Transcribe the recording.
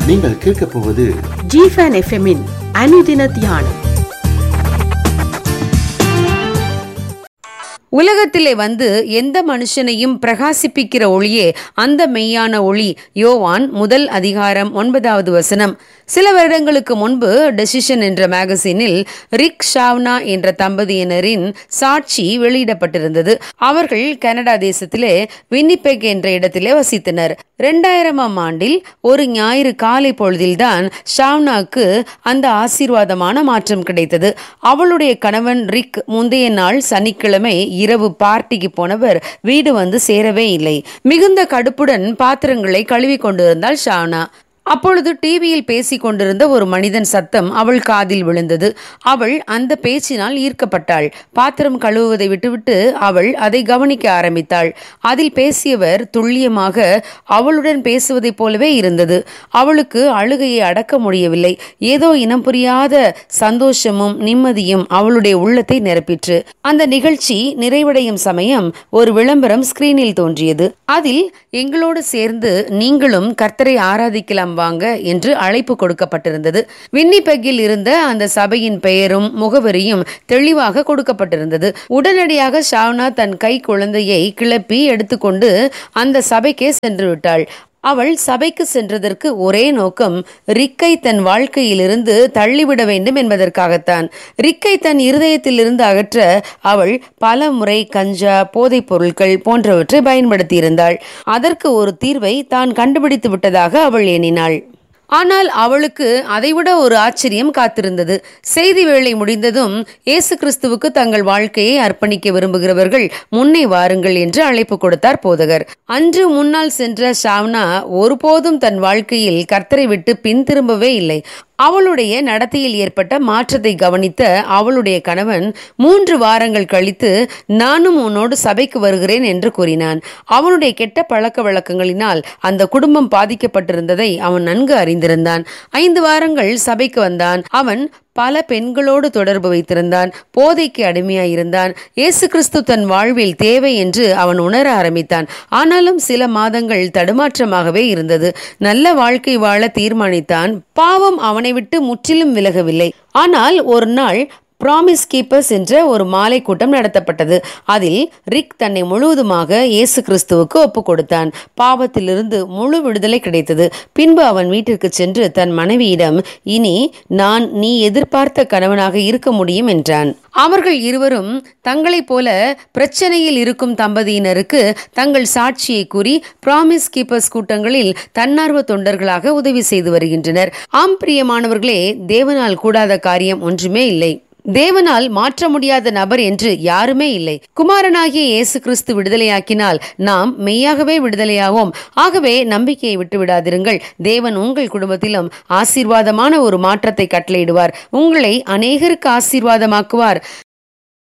நீங்கள் கேட்கப் போவது ஜிஃபன் எஃப்எம்மின் அனுதின தியானம் உலகத்திலே வந்து எந்த மனுஷனையும் பிரகாசிப்பிக்கிற ஒளியே அந்த மெய்யான ஒளி யோவான் முதல் அதிகாரம் ஒன்பதாவது வசனம் சில வருடங்களுக்கு முன்பு டெசிஷன் என்ற மேகசினில் ரிக் ஷாவ்னா என்ற தம்பதியினரின் சாட்சி வெளியிடப்பட்டிருந்தது அவர்கள் கனடா தேசத்திலே வின்னிபெக் என்ற இடத்திலே வசித்தனர் இரண்டாயிரமாம் ஆண்டில் ஒரு ஞாயிறு காலை பொழுதில்தான் ஷாவ்னாக்கு அந்த ஆசீர்வாதமான மாற்றம் கிடைத்தது அவளுடைய கணவன் ரிக் முந்தைய நாள் சனிக்கிழமை இரவு பார்ட்டிக்கு போனவர் வீடு வந்து சேரவே இல்லை மிகுந்த கடுப்புடன் பாத்திரங்களை கழுவி கொண்டிருந்தாள் ஷாவ்னா அப்பொழுது டிவியில் பேசிக் கொண்டிருந்த ஒரு மனிதன் சத்தம் அவள் காதில் விழுந்தது அவள் அந்த பேச்சினால் ஈர்க்கப்பட்டாள் பாத்திரம் கழுவுவதை விட்டுவிட்டு அவள் அதை கவனிக்க ஆரம்பித்தாள் அதில் பேசியவர் துல்லியமாக அவளுடன் பேசுவதைப் போலவே இருந்தது அவளுக்கு அழுகையை அடக்க முடியவில்லை ஏதோ இனம் புரியாத சந்தோஷமும் நிம்மதியும் அவளுடைய உள்ளத்தை நிரப்பிற்று அந்த நிகழ்ச்சி நிறைவடையும் சமயம் ஒரு விளம்பரம் ஸ்கிரீனில் தோன்றியது அதில் எங்களோடு சேர்ந்து நீங்களும் கர்த்தரை ஆராதிக்கலாம் வாங்க என்று அழைப்பு கொடுக்கப்பட்டிருந்தது வின்னிபெக்கில் இருந்த அந்த சபையின் பெயரும் முகவரியும் தெளிவாக கொடுக்கப்பட்டிருந்தது உடனடியாக ஷாவ்னா தன் கை குழந்தையை கிளப்பி எடுத்துக்கொண்டு அந்த சபைக்கே சென்று விட்டாள் அவள் சபைக்கு சென்றதற்கு ஒரே நோக்கம் ரிக்கை தன் வாழ்க்கையிலிருந்து தள்ளிவிட வேண்டும் என்பதற்காகத்தான் ரிக்கை தன் இருதயத்திலிருந்து அகற்ற அவள் பல முறை கஞ்சா போதைப் பொருட்கள் போன்றவற்றை பயன்படுத்தியிருந்தாள் அதற்கு ஒரு தீர்வை தான் கண்டுபிடித்து விட்டதாக அவள் எண்ணினாள் ஆனால் அவளுக்கு அதைவிட ஒரு ஆச்சரியம் காத்திருந்தது செய்தி வேளை முடிந்ததும் இயேசு கிறிஸ்துவுக்கு தங்கள் வாழ்க்கையை அர்ப்பணிக்க விரும்புகிறவர்கள் முன்னே வாருங்கள் என்று அழைப்பு கொடுத்தார் போதகர் அன்று முன்னால் சென்ற ஷாவ்னா ஒருபோதும் தன் வாழ்க்கையில் கர்த்தரை விட்டு பின் திரும்பவே இல்லை அவளுடைய நடத்தையில் ஏற்பட்ட மாற்றத்தை கவனித்த அவளுடைய கணவன் மூன்று வாரங்கள் கழித்து நானும் உன்னோடு சபைக்கு வருகிறேன் என்று கூறினான் அவனுடைய கெட்ட பழக்க வழக்கங்களினால் அந்த குடும்பம் பாதிக்கப்பட்டிருந்ததை அவன் நன்கு அறிந்திருந்தான் ஐந்து வாரங்கள் சபைக்கு வந்தான் அவன் பல பெண்களோடு தொடர்பு வைத்திருந்தான் போதைக்கு அடிமையாயிருந்தான் இயேசு கிறிஸ்து தன் வாழ்வில் தேவை என்று அவன் உணர ஆரம்பித்தான் ஆனாலும் சில மாதங்கள் தடுமாற்றமாகவே இருந்தது நல்ல வாழ்க்கை வாழ தீர்மானித்தான் பாவம் அவனை விட்டு முற்றிலும் விலகவில்லை ஆனால் ஒரு நாள் ப்ராமிஸ் கீப்பர்ஸ் என்ற ஒரு மாலை கூட்டம் நடத்தப்பட்டது அதில் ரிக் தன்னை முழுவதுமாக இயேசு கிறிஸ்துவுக்கு ஒப்பு கொடுத்தான் பாவத்திலிருந்து முழு விடுதலை கிடைத்தது பின்பு அவன் வீட்டிற்கு சென்று தன் மனைவியிடம் இனி நான் நீ எதிர்பார்த்த கணவனாக இருக்க முடியும் என்றான் அவர்கள் இருவரும் தங்களைப் போல பிரச்சனையில் இருக்கும் தம்பதியினருக்கு தங்கள் சாட்சியை கூறி ப்ராமிஸ் கீப்பர்ஸ் கூட்டங்களில் தன்னார்வ தொண்டர்களாக உதவி செய்து வருகின்றனர் ஆம் பிரியமானவர்களே தேவனால் கூடாத காரியம் ஒன்றுமே இல்லை தேவனால் மாற்ற முடியாத நபர் என்று யாருமே இல்லை குமாரனாகிய இயேசு கிறிஸ்து விடுதலையாக்கினால் நாம் மெய்யாகவே விடுதலையாவோம் ஆகவே நம்பிக்கையை விட்டு விடாதிருங்கள் தேவன் உங்கள் குடும்பத்திலும் ஆசீர்வாதமான ஒரு மாற்றத்தை கட்டளையிடுவார் உங்களை அநேகருக்கு ஆசீர்வாதமாக்குவார்